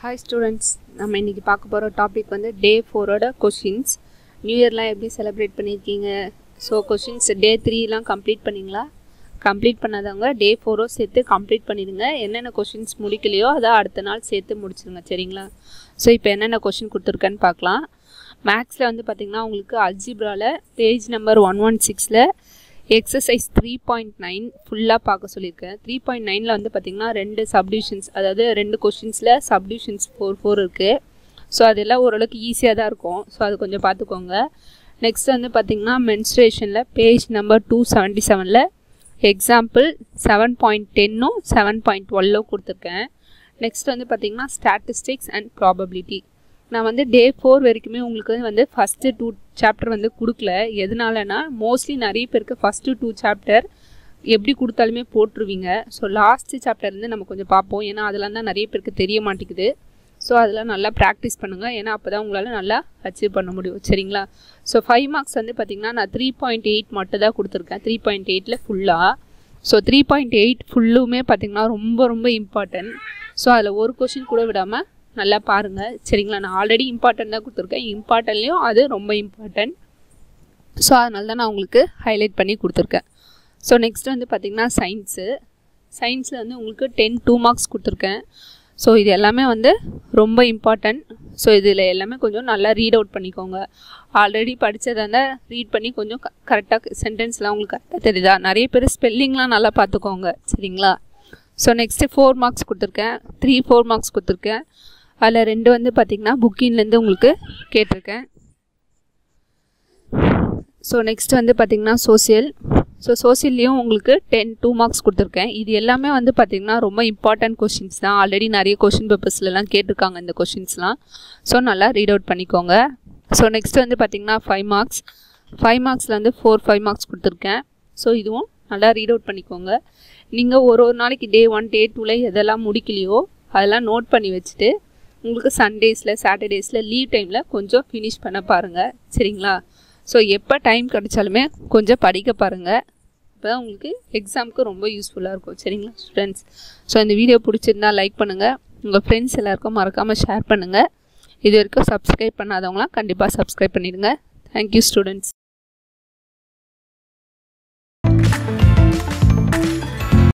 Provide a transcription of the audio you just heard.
hi students நம்ம இன்றைக்கி பார்க்க போகிற டாபிக் வந்து டே ஃபோரோட கொஷின்ஸ் நியூ இயர்லாம் எப்படி செலிப்ரேட் பண்ணியிருக்கீங்க ஸோ கொஷின்ஸ் டே த்ரீலாம் கம்ப்ளீட் பண்ணிங்களா கம்ப்ளீட் பண்ணாதவங்க டே ஃபோரோ சேர்த்து கம்ப்ளீட் பண்ணிடுங்க என்னென்ன கொஷின்ஸ் முடிக்கலையோ அதை அடுத்த நாள் சேர்த்து முடிச்சிடுங்க சரிங்களா ஸோ இப்போ என்னென்ன கொஷின் கொடுத்துருக்கேன்னு பார்க்கலாம் மேக்ஸில் வந்து பார்த்திங்கன்னா உங்களுக்கு அல்ஜிப்ராவில் பேஜ் நம்பர் ஒன் ஒன் சிக்ஸில் எக்ஸசைஸ் த்ரீ பாயிண்ட் நைன் ஃபுல்லாக பார்க்க சொல்லியிருக்கேன் த்ரீ பாயிண்ட் நைனில் வந்து பார்த்திங்கன்னா ரெண்டு சப்டிவிஷன்ஸ் அதாவது ரெண்டு கொஷின்ஸில் சப்டிவிஷன்ஸ் ஃபோர் ஃபோர் இருக்குது ஸோ அதெல்லாம் ஓரளவுக்கு ஈஸியாக தான் இருக்கும் ஸோ அது கொஞ்சம் பார்த்துக்கோங்க நெக்ஸ்ட் வந்து பார்த்திங்கன்னா மென்ஸ்ட்ரேஷனில் பேஜ் நம்பர் டூ செவன்ட்டி செவனில் எக்ஸாம்பிள் செவன் பாயிண்ட் டென்னும் செவன் பாயிண்ட் டுவெல்லோ கொடுத்துருக்கேன் நெக்ஸ்ட் வந்து பார்த்திங்கன்னா ஸ்டாட்டிஸ்டிக்ஸ் அண்ட் ப்ராபபிலிட்டி நான் வந்து டே ஃபோர் வரைக்குமே உங்களுக்கு வந்து ஃபஸ்ட்டு டூ சாப்டர் வந்து கொடுக்கல எதனாலனா மோஸ்ட்லி நிறைய பேருக்கு ஃபஸ்ட்டு டூ சாப்டர் எப்படி கொடுத்தாலுமே போட்டுருவீங்க ஸோ லாஸ்ட்டு சாப்டர் வந்து நம்ம கொஞ்சம் பார்ப்போம் ஏன்னா அதெல்லாம் தான் நிறைய பேருக்கு தெரிய மாட்டேங்குது ஸோ அதெல்லாம் நல்லா ப்ராக்டிஸ் பண்ணுங்கள் ஏன்னா அப்போ தான் உங்களால் நல்லா அச்சீவ் பண்ண முடியும் சரிங்களா ஸோ ஃபைவ் மார்க்ஸ் வந்து பார்த்திங்கன்னா நான் த்ரீ பாயிண்ட் எயிட் மட்டும் தான் கொடுத்துருக்கேன் த்ரீ பாயிண்ட் எயிட்டில் ஃபுல்லாக ஸோ த்ரீ பாயிண்ட் எயிட் ஃபுல்லுமே பார்த்திங்கன்னா ரொம்ப ரொம்ப இம்பார்ட்டன்ட் ஸோ அதில் ஒரு கொஷின் கூட விடாமல் நல்லா பாருங்கள் சரிங்களா நான் ஆல்ரெடி இம்பார்ட்டன்ட் தான் கொடுத்துருக்கேன் இம்பார்ட்டன்ட்லேயும் அது ரொம்ப இம்பார்ட்டன்ட் ஸோ அதனால தான் நான் உங்களுக்கு ஹைலைட் பண்ணி கொடுத்துருக்கேன் ஸோ நெக்ஸ்ட் வந்து பார்த்திங்கன்னா சயின்ஸு சயின்ஸில் வந்து உங்களுக்கு டென் டூ மார்க்ஸ் கொடுத்துருக்கேன் ஸோ இது எல்லாமே வந்து ரொம்ப இம்பார்ட்டன்ட் ஸோ இதில் எல்லாமே கொஞ்சம் நல்லா ரீட் அவுட் பண்ணிக்கோங்க ஆல்ரெடி படித்ததை இருந்தால் ரீட் பண்ணி கொஞ்சம் க கரெக்டாக சென்டென்ஸ்லாம் உங்களுக்கு கரெக்டாக தெரியுதா நிறைய பேர் ஸ்பெல்லிங்லாம் நல்லா பார்த்துக்கோங்க சரிங்களா ஸோ நெக்ஸ்ட்டு ஃபோர் மார்க்ஸ் கொடுத்துருக்கேன் த்ரீ ஃபோர் மார்க்ஸ் கொடுத்துருக்கேன் அதில் ரெண்டு வந்து பார்த்திங்கன்னா புக்கின்லேருந்து உங்களுக்கு கேட்டிருக்கேன் ஸோ நெக்ஸ்ட் வந்து பார்த்திங்கன்னா சோசியல் ஸோ சோசியல்லையும் உங்களுக்கு டென் டூ மார்க்ஸ் கொடுத்துருக்கேன் இது எல்லாமே வந்து பார்த்திங்கன்னா ரொம்ப இம்பார்ட்டன்ட் கொஷின்ஸ் தான் ஆல்ரெடி நிறைய கொஷின் பேப்பர்ஸ்லலாம் கேட்டிருக்காங்க இந்த கொஷின்ஸ்லாம் ஸோ நல்லா ரீட் அவுட் பண்ணிக்கோங்க ஸோ நெக்ஸ்ட் வந்து பார்த்திங்கன்னா ஃபைவ் மார்க்ஸ் ஃபைவ் மார்க்ஸில் வந்து ஃபோர் ஃபைவ் மார்க்ஸ் கொடுத்துருக்கேன் ஸோ இதுவும் நல்லா ரீட் அவுட் பண்ணிக்கோங்க நீங்கள் ஒரு ஒரு நாளைக்கு டே ஒன் டே டூவில் எதெல்லாம் முடிக்கலையோ அதெல்லாம் நோட் பண்ணி வச்சுட்டு உங்களுக்கு சண்டேஸில் சாட்டர்டேஸில் லீவ் டைமில் கொஞ்சம் ஃபினிஷ் பண்ண பாருங்கள் சரிங்களா ஸோ எப்போ டைம் கிடைச்சாலுமே கொஞ்சம் படிக்க பாருங்கள் அப்போ தான் உங்களுக்கு எக்ஸாமுக்கு ரொம்ப யூஸ்ஃபுல்லாக இருக்கும் சரிங்களா ஸ்டூடெண்ட்ஸ் ஸோ இந்த வீடியோ பிடிச்சிருந்தா லைக் பண்ணுங்கள் உங்கள் ஃப்ரெண்ட்ஸ் எல்லாருக்கும் மறக்காமல் ஷேர் பண்ணுங்கள் இது வரைக்கும் சப்ஸ்கிரைப் பண்ணாதவங்களாம் கண்டிப்பாக சப்ஸ்கிரைப் பண்ணிடுங்க தேங்க்யூ ஸ்டூடெண்ட்ஸ்